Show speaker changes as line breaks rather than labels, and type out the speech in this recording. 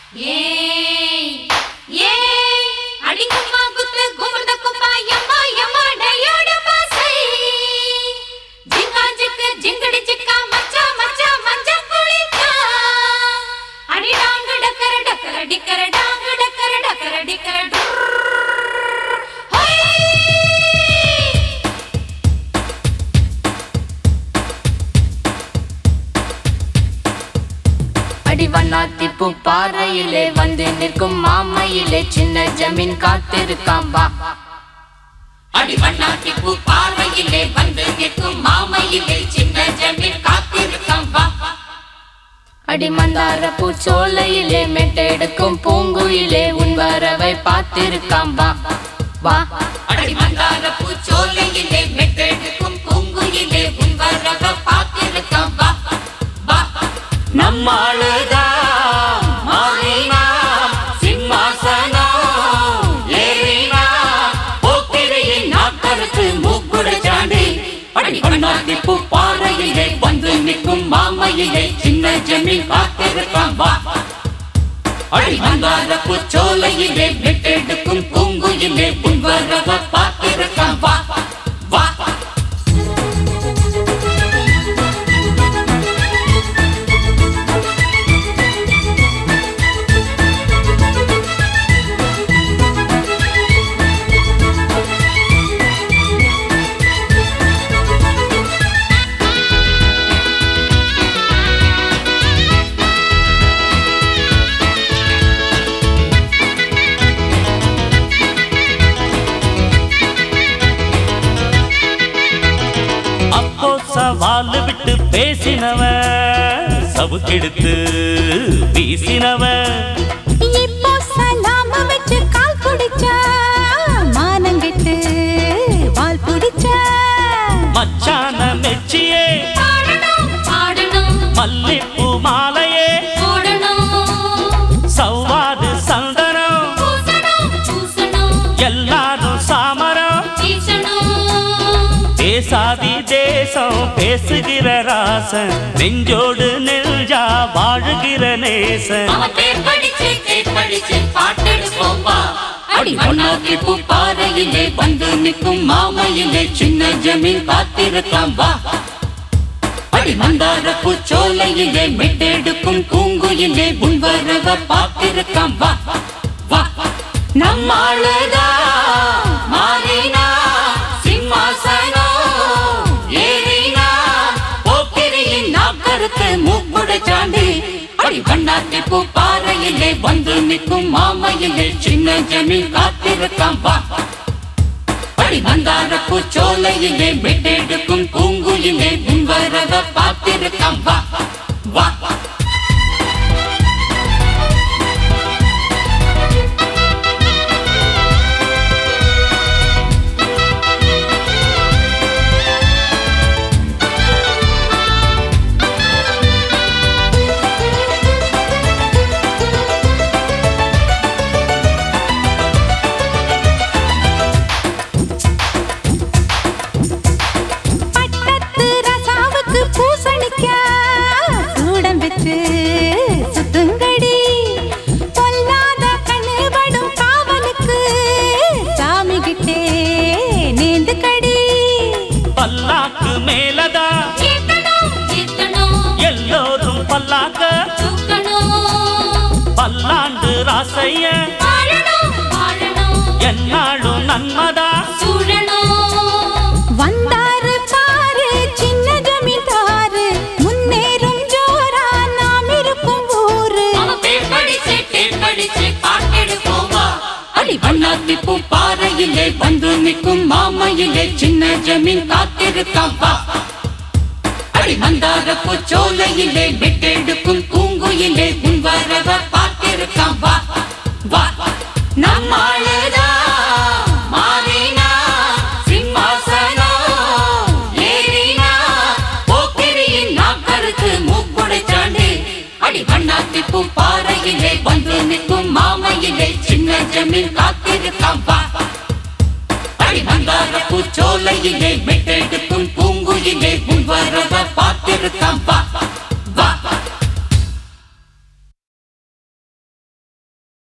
ஏய் ஏய் அடிக்குமா குத்து குமுர்த குப்பா யம்மா யம்மா டயோட பாசை ஜிங்கா ஜிக்கு ஜிங்கடி ஜிக்கா மச்சா மச்சா மஞ்சா குளிக்கா அடி டாங்கு டக்கர டக்கர டிக்கர டாங்கு டக்கர டக்கர டிக்கர ஹோய்
அடிவண்ணாத்திப்பு பாறையிலே வந்து நிற்கும் மாமையிலே சின்ன ஜமீன் காத்திருக்காம் வா
அடி வண்ணாட்டி பூ பார்வையிலே வந்து நிற்கும் மாமையிலே சின்ன ஜமீன் காத்திருக்காம் வா
அடி மந்தார பூச்சோலையிலே மெட்டெடுக்கும் பூங்குயிலே உன் வரவை பார்த்திருக்காம் வா வா
அடி மந்தார பூச்சோலையிலே மெட்டெடுக்கும் பூங்குயிலே உன் வரவ பார்த்திருக்காம் வா வா
நம்மாளுதான் மாறினாம் சிம்மாசனம் ஏறினாம் போக்கிரியின் நாக்கருக்கு மூக்குட சாண்டி அடி பண்ணாட்டி பூ பாறையிலே வந்து நிற்கும் மாமையிலே சின்ன ஜமீன் காத்திருக்கான் வா அடி மந்தார பூச்சோலையிலே விட்டெடுக்கும் பூங்குயிலே உன் வரவ பார்த்திருக்கான் வா வா அப்போ சவால் விட்டு பேசினவன் சவுக்கெடுத்து வீசினவன்
இப்போ சலாம வச்சு கால் புடிச்சா மானங்கெட்டு வால் புடிச்சா
மச்சான மெச்சியே
பாடணும் பாடணும்
மல்லிப்பூ மாலையே
போடணும்
சவ்வாது சந்தனம்
பூசணும் பூசணும்
எல்லாரும் சாமரம்
வீசணும்
பேசாதி தேசம் பேசுகிற ராசன் நெஞ்சோடு நெஞ்சா வாழுகிற நேசன்
அவன் பேர் படிச்சு பேர் படிச்சு பாட்டெடுப்போம் வா
அடி மண்ணாக்கி பூ பாறையிலே வந்து நிற்கும் மாமையிலே சின்ன ஜமீன் காத்திருக்காம் வா அடி மந்தார பூச்சோலையிலே மெட்டெடுக்கும் பூங்குயிலே உன் வரவ பார்த்திருக்காம் வா வா நம்மாளுதா மாறினா சிம்மாசனம் ஏறினா போக்கிரியின் நாக்கருக்கு மூக்குட சாண்டி அடி வண்ணாத்தி பூ பாறையிலே வந்து நிற்கும் மாமையிலே சின்ன ஜமீன் காத்திருக்காம் வா அடி மந்தார பூச்சோலையிலே மெட்டெடுக்கும் பூங்குயிலே உன் வரவ பார்த்திருக்காம் வா வா
பட்டத்து ரசாவுக்கு பூசணிக்கா சூடம் வச்சு சுத்துங்கடி பொல்லாத கண்ணு படும் காவலுக்கு சாமி கிட்டே நேந்து கடி
பல்லாக்கு மேலதா
ஏத்தணும் ஏத்தணும்
எல்லோரும் பல்லாக்க
தூக்கணும்
பல்லாண்டு ராசைய
வாழணும் வாழணும்
என்னாலும் நன்மதா
சூழணும்
வந்தாரு பாரு சின்ன ஜமீன்தாரு முன்னேறும் ஜோரா நாம் இருக்கும் ஊரு
அவன் பேர் படிச்சு பேர் படிச்சு பாட்டெடுப்போம் வா
அடி வண்ணாத்தி பூ பாறையிலே வந்து நிற்கும் மாமையிலே சின்ன ஜமீன் காத்திருக்காம் வா அடி மந்தார பூச்சோலையிலே விட்டெடுக்கும் பூங்குயிலே